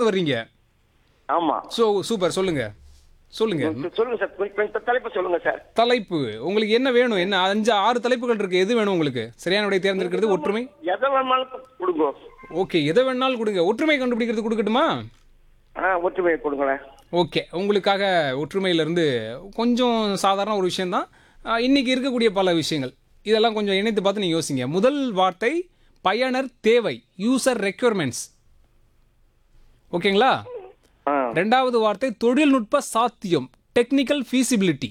வர்றீங்க ஆமா so super சொல்லுங்க சொல்லுங்க சொல்லுங்க சார் கொஞ்சம் கொஞ்சம் தலைப்பு சொல்லுங்க சார் தலைப்பு உங்களுக்கு என்ன வேணும் என்ன அஞ்சு ஆறு தலைப்புகள் இருக்கு எது வேணும் உங்களுக்கு சரியான விடை தேர்ந்தெடுக்கிறது ஒற்றுமை எதை வேணாலும் கொடுங்க ஓகே எதை வேணாலும் கொடுங்க ஒற்றுமை கண்டுபிடிக்கிறது கொடுக்கட்டுமா ஆ ஒற்றுமையை கொடுங்களேன் ஓகே உங்களுக்காக ஒற்றுமையிலிருந்து கொஞ்சம் சாதாரண ஒரு விஷயம்தான் ஆஹ், இன்னைக்கு இருக்கக்கூடிய பல விஷயங்கள் இதெல்லாம் கொஞ்சம் இணைத்து பார்த்து நீங்கள் யோசிங்க முதல் வார்த்தை பயனர் தேவை யூசர் ரெக்யர்மெண்ட்ஸ் ஓகேங்களா ஆ ரெண்டாவது வார்த்தை தொழில்நுட்ப சாத்தியம் டெக்னிக்கல் feasibility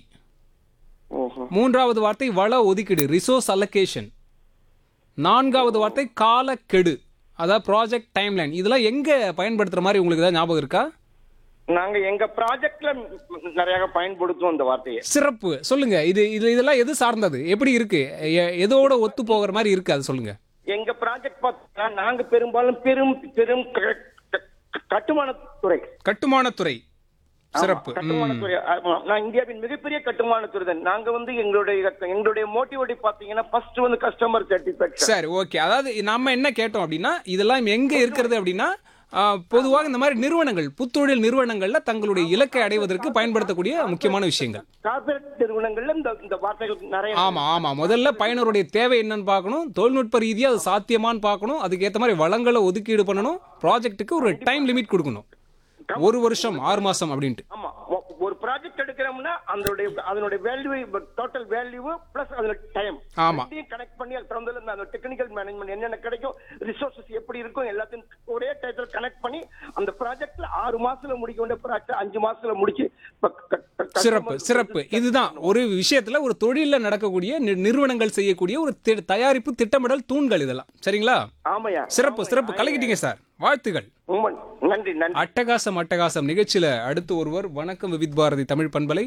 ஓஹோ மூன்றாவது வார்த்தை வள ஒதுக்கீடு ரிசோர்ஸ் அலோகேஷன் நான்காவது வார்த்தை காலக்கெடு அதாவது ப்ராஜெக்ட் டைம்லைன் இதெல்லாம் எங்க பயன்படுத்துற மாதிரி உங்களுக்கு ஏதாவது ஞாபகம் இருக்கா நாங்க எங்க ப்ராஜெக்ட்ல நிறைய பயன்படுத்துவோம் இந்த வார்த்தையை சிறப்பு சொல்லுங்க இது இது இதெல்லாம் எது சார்ந்தது எப்படி இருக்கு எ- எதோட ஒத்து போகிற மாதிரி இருக்கு அது சொல்லுங்க எங்க ப்ராஜெக்ட் பார்த்தீங்கன்னா நாங்க பெரும்பாலும் பெரும் பெரும் க- க- கட்டுமானத்துறை கட்டுமானத்துறை சிறப்பு ம். கட்டுமானத்துறை ஆமா. நான் இந்தியாவின் மிகப்பெரிய கட்டுமானத்துறை தான் நாங்க வந்து எங்களுடைய எங்களுடைய மோட்டிவேட்டி பாத்தீங்கன்னா ஃபர்ஸ்ட் வந்து கஸ்டமர் சாட்டிஸ்பேக்ஷன் சரி ஓகே அதாவது நம்ம என்ன கேட்டோம் அப்படின்னா இதெல்லாம் எங்க இருக்கிறது அப்படின்னா ஆ, பொதுவாக இந்த மாதிரி நிறுவனங்கள் புத்தொழில் நிறுவனங்கள்ல தங்களுடைய இலக்கை அடைவதற்கு பயன்படுத்தக்கூடிய முக்கியமான விஷயங்கள் கார்பரேட் நிறுவனங்கள்ல இந்த இந்த வார்த்தைகள் நிறைய ஆமா ஆமா முதல்ல பயனருடைய தேவை என்னன்னு பார்க்கணும் தொழில்நுட்ப ரீதியா அது சாத்தியமான்னு பார்க்கணும் அதுக்கு ஏத்த மாதிரி வளங்களை ஒதுக்கீடு பண்ணணும் ப்ராஜெக்ட்டுக்கு ஒரு டைம் லிமிட் கொடுக்கணும் ஒரு வருஷம் ஆறு மாசம் அப்படின்ட்டு ஆமா ஒ- ஒரு ப்ராஜெக்ட் எடுக்கிறோம்னா அதனுடைய அதனுடைய வேல்யூ டோட்டல் வேல்யூ பிளஸ் அதோட டைம் ஆமா. கனெக்ட் பண்ணி அது பிறந்ததுல இருந்து அந்த டெக்னிக்கல் மேனேஜ்மெண்ட் என்னென்ன கிடைக்கும் ரிசோர்சஸ் எப்படி இருக்கும் எல்லாத்தையும் ஒரே டயத்துல கனெக்ட் பண்ணி அந்த ப்ராஜெக்ட்ல ஆறு மாசத்துல முடிக்க வேண்டிய ப்ராஜெக்ட் அஞ்சு மாசத்துல முடிச்சு இப்ப க- க- க- சிறப்பு சிறப்பு இதுதான் ஒரு விஷயத்துல ஒரு தொழில்ல நடக்கக்கூடிய நி- நிறுவனங்கள் செய்யக்கூடிய ஒரு தி- தயாரிப்பு திட்டமிடல் தூண்கள் இதெல்லாம் சரிங்களா ஆமாயா சிறப்பு சிறப்பு கலக்கிட்டீங்க சார் வாழ்த்துகள் ரொம்ப நன்றி நன்றி அட்டகாசம் அட்டகாசம் நிகழ்ச்சியில அடுத்து ஒருவர் வணக்கம் விவித் பாரதி தமிழ் பண்பலை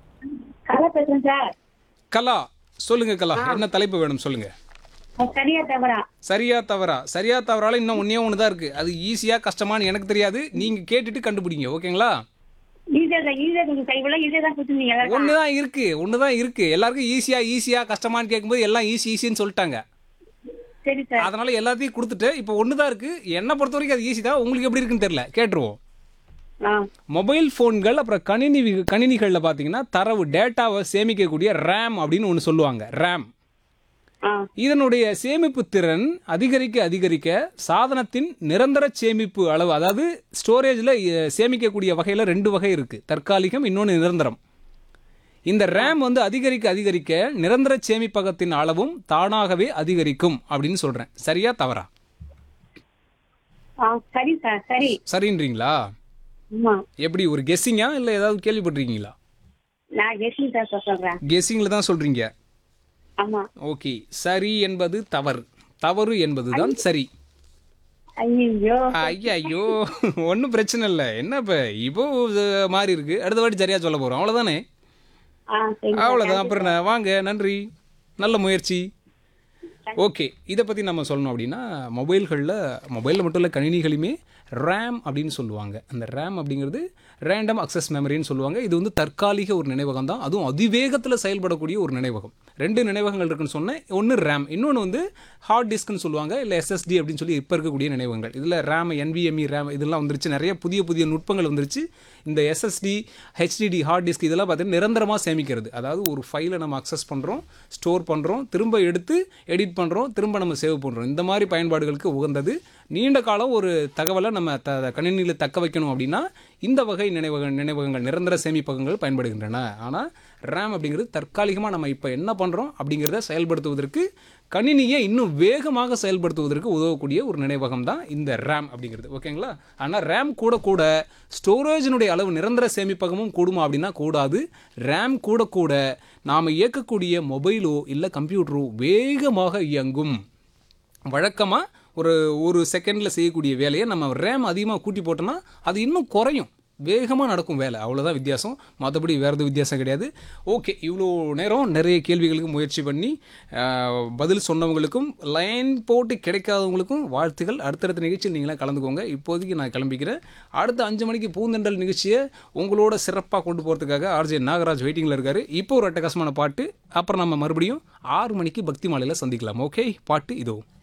கலா பேசுறேன் சார் கலா சொல்லுங்க கலா என்ன தலைப்பு வேணும் சொல்லுங்க அது சரியா தவறா சரியா தவறா சரியா தவறால இன்னும் ஒன்னே ஒன்று தான் இருக்கு அது ஈஸியா கஷ்டமான்னு எனக்கு தெரியாது நீங்க கேட்டுட்டு கண்டுபிடிங்க ஓகேங்களா ஈஸியா தான் ஈஸியா கொஞ்சம் கைவில ஈஸியா தான் கொடுத்துருந்தீங்க எல்லாருக்கும். ஒன்று தான் இருக்கு ஒன்று தான் இருக்கு எல்லாருக்கும் ஈஸியா ஈஸியா கஷ்டமான்னு கேட்கும்போது எல்லாம் ஈஸி ஈஸின்னு சொல்லிட்டாங்க சரி சார் அதனால எல்லாத்தையும் கொடுத்துட்டு இப்போ ஒன்று தான் இருக்கு என்னை பொறுத்த வரைக்கும் அது ஈஸி தான் உங்களுக்கு எப்படி இருக்குன்னு தெரியல கேட்டுருவோம் ஆ மொபைல் ஃபோன்கள் அப்புறம் கணினி வி- கணினிகளில் பார்த்தீங்கன்னா தரவு டேட்டாவை சேமிக்கக்கூடிய ரேம் அப்படின்னு ஒன்று சொல்லுவாங்க ரேம் ஆ இதனுடைய சேமிப்பு திறன் அதிகரிக்க அதிகரிக்க சாதனத்தின் நிரந்தர சேமிப்பு அளவு அதாவது ஸ்டோரேஜில் சேமிக்கக்கூடிய வகையில் ரெண்டு வகை இருக்கு தற்காலிகம் இன்னொன்று நிரந்தரம் இந்த ரேம் வந்து அதிகரிக்க அதிகரிக்க நிரந்தர சேமிப்பகத்தின் அளவும் தானாகவே அதிகரிக்கும் அப்படின்னு சொல்றேன் சரியா தவறா ஆ சரி சார் சரி சரின்றீங்களா ஆமா எப்படி ஒரு கெஸ்ஸிங்கா இல்லை ஏதாவது கேள்விப்பட்டிருக்கீங்களா நான் கெஸ்டிங் சார் சார் சொல்றேன் கெஸ்ஸிங்கில் தான் சொல்றீங்க ஆமா ஓகே சரி என்பது தவறு தவறு என்பதுதான் சரி ஐயோ ஐயோ ஒன்றும் பிரச்சனை இல்லை என்ன இப்போ இப்போ இது மாறி இருக்கு அடுத்த வாட்டி சரியா சொல்ல போறோம் அவ்வளோதானே ஆ சரி அவ்வளோதான் அப்புறம் என்ன, வாங்க நன்றி நல்ல முயற்சி ஓகே இதை பற்றி நம்ம சொல்லணும் அப்படின்னா மொபைல்களில் மொபைலில் மட்டும் இல்லை கணினிகளுமே ரேம் அப்படின்னு சொல்லுவாங்க அந்த ரேம் அப்படிங்கிறது ரேண்டம் அக்சஸ் மெமரின்னு சொல்லுவாங்க இது வந்து தற்காலிக ஒரு நினைவகம் தான் அதுவும் அதிவேகத்தில் செயல்படக்கூடிய ஒரு நினைவகம் ரெண்டு நினைவகங்கள் இருக்குன்னு சொன்னேன் ஒன்று ரேம் இன்னொன்று வந்து ஹார்ட் டிஸ்க்னு சொல்லுவாங்க இல்லை எஸ்எஸ்டி அப்படின்னு சொல்லி இப்போ இருக்கக்கூடிய நினைவகங்கள் இதில் ரேம் NVMe ரேம் இதெல்லாம் வந்துருச்சு நிறைய புதிய புதிய நுட்பங்கள் வந்துருச்சு இந்த எஸ்எஸ்டி ஹெச்டிடி ஹார்ட் டிஸ்க் இதெல்லாம் பார்த்தீங்கன்னா நிரந்தரமாக சேமிக்கிறது அதாவது ஒரு ஃபைலை நம்ம அக்சஸ் பண்ணுறோம் ஸ்டோர் பண்ணுறோம் திரும்ப எடுத்து எடிட் பண்ணுறோம் திரும்ப நம்ம சேவ் பண்ணுறோம் இந்த மாதிரி பயன்பாடுகளுக்கு உகந்தது நீண்ட காலம் ஒரு தகவலை நம்ம த கணினியில் தக்க வைக்கணும் அப்படின்னா இந்த வகை நினைவக நினைவகங்கள் நிரந்தர சேமிப்பகங்கள் பயன்படுகின்றன ஆனால் ரேம் அப்படிங்கிறது தற்காலிகமாக நம்ம இப்போ என்ன பண்ணுறோம் அப்படிங்கிறத செயல்படுத்துவதற்கு கணினியை இன்னும் வேகமாக செயல்படுத்துவதற்கு உதவக்கூடிய ஒரு நினைவகம் தான் இந்த ரேம் அப்படிங்கிறது ஓகேங்களா ஆனால் ரேம் கூட கூட ஸ்டோரேஜினுடைய அளவு நிரந்தர சேமிப்பகமும் கூடுமா அப்படின்னா கூடாது ரேம் கூட கூட நாம் இயக்கக்கூடிய மொபைலோ இல்லை கம்ப்யூட்டரோ வேகமாக இயங்கும் வழக்கமாக ஒரு ஒரு செகண்டில் செய்யக்கூடிய வேலையை நம்ம ரேம் அதிகமாக கூட்டி போட்டோம்னா அது இன்னும் குறையும் வேகமாக நடக்கும் வேலை அவ்வளோதான் வித்தியாசம் மற்றபடி வேறு எதுவும் வித்தியாசம் கிடையாது ஓகே இவ்வளோ நேரம் நிறைய கேள்விகளுக்கு முயற்சி பண்ணி ஆஹ், பதில் சொன்னவங்களுக்கும் லைன் போட்டு கிடைக்காதவங்களுக்கும் வாழ்த்துகள் அடுத்தடுத்த நிகழ்ச்சியில் நீங்களாம் கலந்துக்கோங்க இப்போதைக்கு நான் கிளம்பிக்கிறேன் அடுத்த அஞ்சு மணிக்கு பூந்தெண்டல் நிகழ்ச்சியை உங்களோட சிறப்பாக கொண்டு போகிறதுக்காக ஆர்ஜே நாகராஜ் வெயிட்டிங்கில் இருக்காரு இப்போ ஒரு அட்டகாசமான பாட்டு அப்புறம் நம்ம மறுபடியும் ஆறு மணிக்கு பக்தி மாலையில் சந்திக்கலாம் ஓகே பாட்டு இதோ